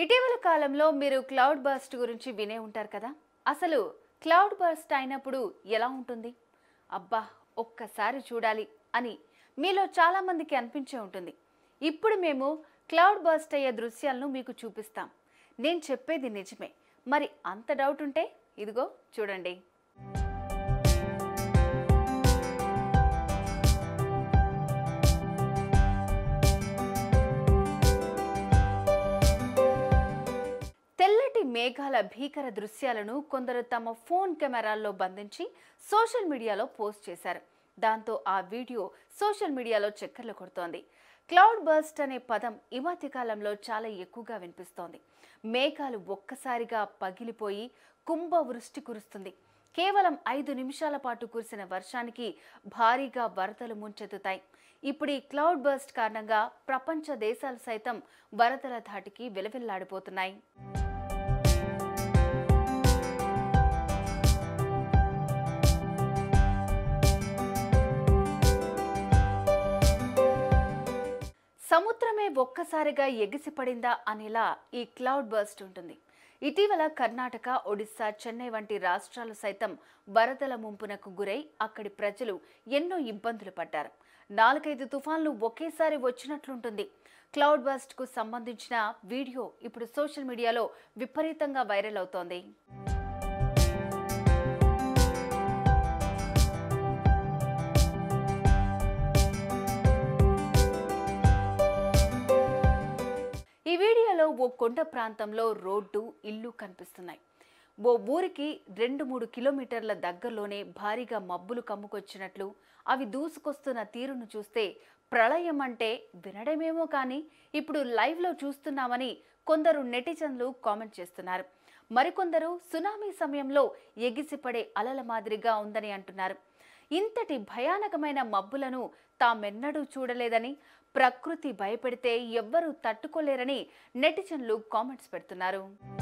ఇటీవల కాలంలో మీరు క్లౌడ్ బర్స్ట్ గురించి వినే ఉంటారు కదా అసలు క్లౌడ్ బర్స్ట్ అయినప్పుడు ఎలా ఉంటుంది అబ్బా ఒక్కసారి చూడాలి అని మీలో చాలామందికి అనిపించే ఉంటుంది ఇప్పుడు మేము క్లౌడ్ బర్స్ట్ అయ్యే దృశ్యాలను మీకు చూపిస్తాం నేను చెప్పేది నిజమే మరి అంత డౌట్ ఉంటే ఇదిగో చూడండి తెల్లటి మేఘాల భీకర దృశ్యాలను కొందరు తమ ఫోన్ కెమెరాల్లో బంధించి సోషల్ మీడియాలో పోస్ట్ చేశారు దాంతో ఆ వీడియో సోషల్ మీడియాలో చక్కర్లు కొడుతోంది క్లౌడ్ బర్స్ట్ అనే పదం ఈ మధ్య కాలంలో చాలా ఎక్కువగా వినిపిస్తోంది మేఘాలు ఒక్కసారిగా పగిలిపోయి కుంభవృష్టి కురుస్తుంది కేవలం ఐదు నిమిషాల పాటు కురిసిన వర్షానికి భారీగా వరదలు ముంచెత్తుతాయి ఇప్పుడు ఈ క్లౌడ్ బర్స్ట్ కారణంగా ప్రపంచ దేశాలు సైతం వరదల ధాటికి విలవిల్లాడిపోతున్నాయి సముద్రమే ఒక్కసారిగా ఎగిసిపడిందా అనేలా ఈ క్లౌడ్ బర్స్ట్ ఉంటుంది ఇటీవల కర్ణాటక ఒడిశా చెన్నై వంటి రాష్ట్రాలు సైతం వరదల ముంపునకు గురై అక్కడి ప్రజలు ఎన్నో ఇబ్బందులు పడ్డారు నాలుగైదు తుఫాన్లు ఒకేసారి వచ్చినట్లుంటుంది క్లౌడ్ బర్స్ట్ కు సంబంధించిన వీడియో ఇప్పుడు సోషల్ మీడియాలో విపరీతంగా వైరల్ అవుతోంది ఈ వీడియోలో ఓ కొండ ప్రాంతంలో రోడ్డు ఇల్లు కనిపిస్తున్నాయి ఓ ఊరికి రెండు మూడు కిలోమీటర్ల దగ్గరలోనే భారీగా మబ్బులు కమ్ముకొచ్చినట్లు అవి దూసుకొస్తున్న తీరును చూస్తే ప్రళయం అంటే వినడమేమో కానీ ఇప్పుడు లైవ్లో చూస్తున్నామని కొందరు నెటిజన్లు కామెంట్ చేస్తున్నారు మరికొందరు సునామీ సమయంలో ఎగిసిపడే అలల మాదిరిగా ఉందని అంటున్నారు ఇంతటి భయానకమైన మబ్బులను తామెన్నడూ చూడలేదని ప్రకృతి భయపెడితే ఎవ్వరూ తట్టుకోలేరని నెటిజన్లు కామెంట్స్ పెడుతున్నారు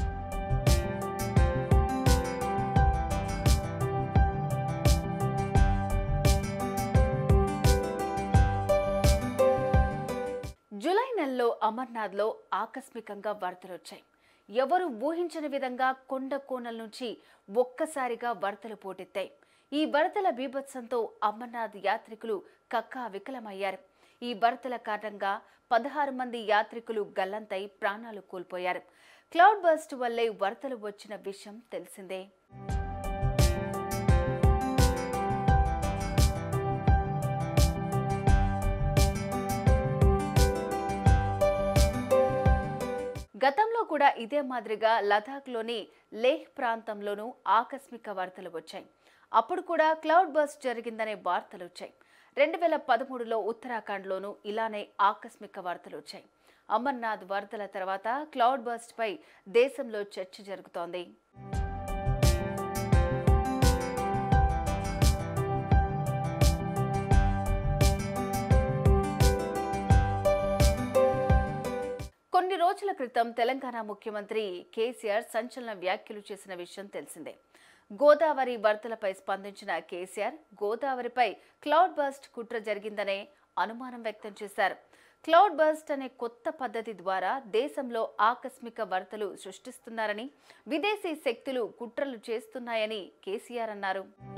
జూలై నెలలో అమర్నాథ్లో ఆకస్మికంగా వరదలు వచ్చాయి ఎవరు ఊహించని విధంగా కొండ కోనల నుంచి ఒక్కసారిగా వరదలు పోటెత్తాయి ఈ వరదల బీభత్సంతో అమర్నాథ్ యాత్రికులు కక్కా వికలమయ్యారు ఈ వరదల కారణంగా పదహారు మంది యాత్రికులు గల్లంతై ప్రాణాలు కోల్పోయారు క్లౌడ్ బర్స్ట్ వల్లే వరదలు వచ్చిన విషయం తెలిసిందే గతంలో కూడా ఇదే మాదిరిగా లదాఖ్లోని లేహ్ ప్రాంతంలోనూ ఆకస్మిక వార్తలు వచ్చాయి అప్పుడు కూడా క్లౌడ్ బర్స్ట్ జరిగిందనే వార్తలు వచ్చాయి రెండు వేల పదమూడులో ఉత్తరాఖండ్లోనూ ఇలానే ఆకస్మిక వార్తలు వచ్చాయి అమర్నాథ్ వరదల తర్వాత క్లౌడ్ బర్స్ట్ పై దేశంలో చర్చ జరుగుతోంది కొన్ని రోజుల క్రితం తెలంగాణ ముఖ్యమంత్రి కేసీఆర్ సంచలన వ్యాఖ్యలు చేసిన విషయం తెలిసిందే గోదావరి వరదలపై స్పందించిన కేసీఆర్ గోదావరిపై క్లౌడ్ బర్స్ట్ కుట్ర జరిగిందనే అనుమానం వ్యక్తం చేశారు క్లౌడ్ బర్స్ట్ అనే కొత్త పద్ధతి ద్వారా దేశంలో ఆకస్మిక వరదలు సృష్టిస్తున్నారని విదేశీ శక్తులు కుట్రలు చేస్తున్నాయని కేసీఆర్ అన్నారు